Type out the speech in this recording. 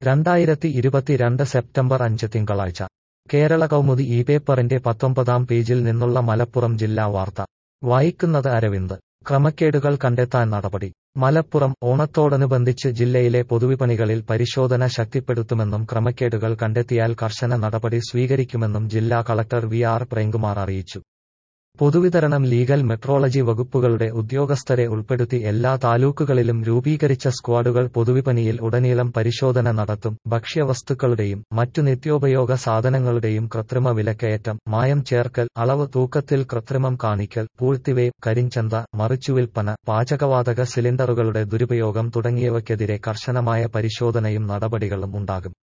രണ്ടായിരത്തി ഇരുപത്തിരണ്ട് സെപ്റ്റംബർ അഞ്ച് തിങ്കളാഴ്ച കേരള കൗമുദി ഈ പേപ്പറിന്റെ പത്തൊമ്പതാം പേജിൽ നിന്നുള്ള മലപ്പുറം ജില്ലാ വാർത്ത വായിക്കുന്നത് അരവിന്ദ് ക്രമക്കേടുകൾ കണ്ടെത്താൻ നടപടി മലപ്പുറം ഓണത്തോടനുബന്ധിച്ച് ജില്ലയിലെ പൊതുവിപണികളിൽ പരിശോധന ശക്തിപ്പെടുത്തുമെന്നും ക്രമക്കേടുകൾ കണ്ടെത്തിയാൽ കർശന നടപടി സ്വീകരിക്കുമെന്നും ജില്ലാ കളക്ടർ വി ആർ പ്രേംകുമാർ അറിയിച്ചു പൊതുവിതരണം ലീഗൽ മെട്രോളജി വകുപ്പുകളുടെ ഉദ്യോഗസ്ഥരെ ഉൾപ്പെടുത്തി എല്ലാ താലൂക്കുകളിലും രൂപീകരിച്ച സ്ക്വാഡുകൾ പൊതുവിപണിയിൽ ഉടനീളം പരിശോധന നടത്തും ഭക്ഷ്യവസ്തുക്കളുടെയും മറ്റു നിത്യോപയോഗ സാധനങ്ങളുടെയും കൃത്രിമ വിലക്കയറ്റം മായം ചേർക്കൽ അളവ് തൂക്കത്തിൽ കൃത്രിമം കാണിക്കൽ പൂഴ്ത്തിവയ്പ് കരിഞ്ചന്ത മറിച്ചുവിൽപ്പന പാചകവാതക സിലിണ്ടറുകളുടെ ദുരുപയോഗം തുടങ്ങിയവയ്ക്കെതിരെ കർശനമായ പരിശോധനയും നടപടികളും ഉണ്ടാകും